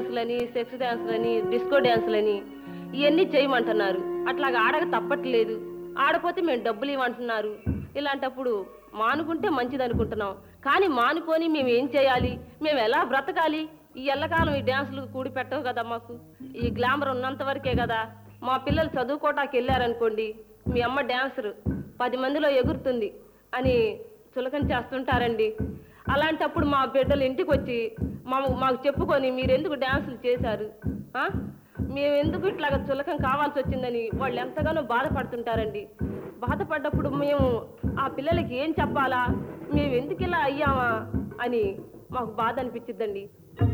డ్యాన్సులని sex డ్యాన్సులని disco డ్యాన్సులని ఇవన్నీ చేయమంటున్నారు అట్లాగా ఆడక తప్పట్లేదు ఆడపోతే మేము డబ్బులు ఇవ్వమంటున్నారు ఇలాంటప్పుడు మానుకుంటే మంచిది అనుకుంటున్నాం కానీ మానుకొని మేము ఏం చేయాలి మేము ఎలా బ్రతకాలి ఈ ఎల్లకాలం ఈ డ్యాన్సులు కూడి పెట్టవు కదా మాకు ఈ గ్లామర్ ఉన్నంత వరకే కదా మా పిల్లలు చదువుకోటానికి వెళ్ళారనుకోండి మీ అమ్మ డాన్సర్ పది మందిలో ఎగురుతుంది అని చులకన చేస్తుంటారండి అలాంటప్పుడు మా బిడ్డలు ఇంటికి వచ్చి మా మాకు చెప్పుకొని మీరు ఎందుకు డ్యాన్సులు చేశారు ఆ? మేము ఎందుకు ఇట్లాగ చులకం కావాల్సి వచ్చిందని వాళ్ళు ఎంతగానో బాధపడుతుంటారండి బాధపడ్డప్పుడు మేము ఆ పిల్లలకి ఏం చెప్పాలా మేము ఎందుకు ఇలా అయ్యామా అని మాకు బాధ అనిపించిద్దండి